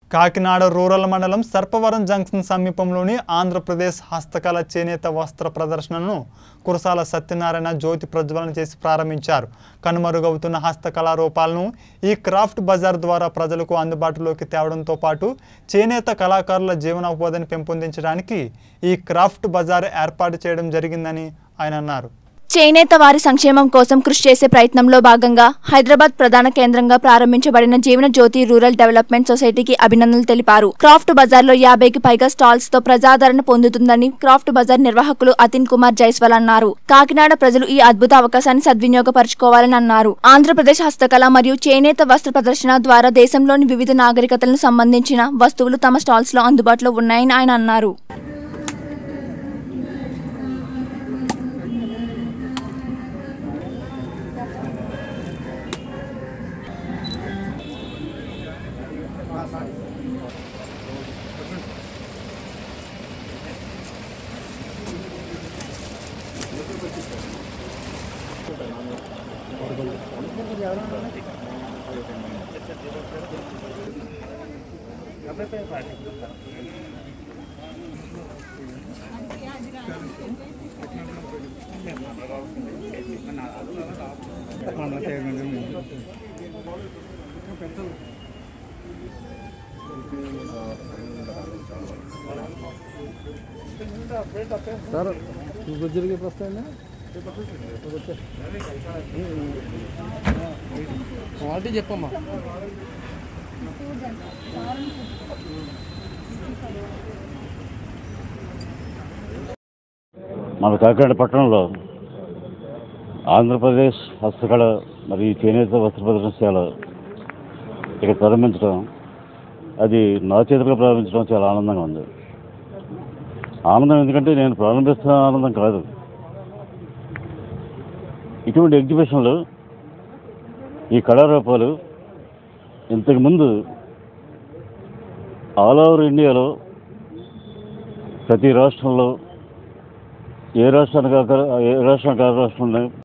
Kakinada rural మండలం Sarpavaram junction సమీపంలోని ఆంధ్రప్రదేశ్ హస్తకళ చేనేత వస్త్ర ప్రదర్శనను కురసాల సత్యనారాయణ జ్యోతి ప్రజ్వలన చేసి ప్రారంభించారు కనుమరుగవుతున్న హస్తకళా రూపాలను ఈ క్రాఫ్ట్ బజార్ ద్వారా ప్రజలకు అందుబాటులోకి తేవడంతో పాటు చేనేత కళాకారుల జీవనోపాధిని పెంపొందించడానికి ఈ క్రాఫ్ట్ బజార్ ఏర్పాటు చేయడం జరిగిందని ఆయన అన్నారు చేనేత వారి సంక్షేమం కోసం కృషి చేసే ప్రయత్నంలో భాగంగా హైదరాబాద్ ప్రధాన కేంద్రంగా ప్రారంభించబడిన జీవన జ్యోతి రూరల్ డెవలప్మెంట్ సొసైటీకి అభినందనలు తెలిపారు క్రాఫ్ట్ బజార్లో యాభైకి పైగా స్టాల్స్ తో ప్రజాదరణ పొందుతుందని క్రాఫ్ట్ బజార్ నిర్వాహకులు అతిన్ కుమార్ జైస్వాల్ అన్నారు కాకినాడ ప్రజలు ఈ అద్భుత అవకాశాన్ని సద్వినియోగపరచుకోవాలని అన్నారు ఆంధ్రప్రదేశ్ హస్తకళ మరియు చేనేత వస్త్ర ప్రదర్శన ద్వారా దేశంలోని వివిధ నాగరికతలకు సంబంధించిన వస్తువులు తమ స్టాల్స్ లో అందుబాటులో ఉన్నాయని ఆయన అన్నారు సార్ గుజ్జులకి ఎప్పుడు వస్తాయండి క్వాలిటీ చెప్పమ్మా మన కాకినాడ పట్టణంలో ఆంధ్రప్రదేశ్ హస్తకళ మరియు చేనేత వస్త్ర ప్రదర్శనశాల ఇక్కడ ప్రారంభించడం అది నా చేతులుగా ప్రారంభించడం చాలా ఆనందంగా ఉంది ఆనందం ఎందుకంటే నేను ప్రారంభిస్తున్న ఆనందం కాదు ఇటువంటి ఎగ్జిబిషన్లు ఈ కళారూపాలు ఇంతకుముందు ఆల్ ఓవర్ ఇండియాలో ప్రతి రాష్ట్రంలో ఏ రాష్ట్రానికి ఆ ఏ రాష్ట్రానికి ఆ రాష్ట్రంలో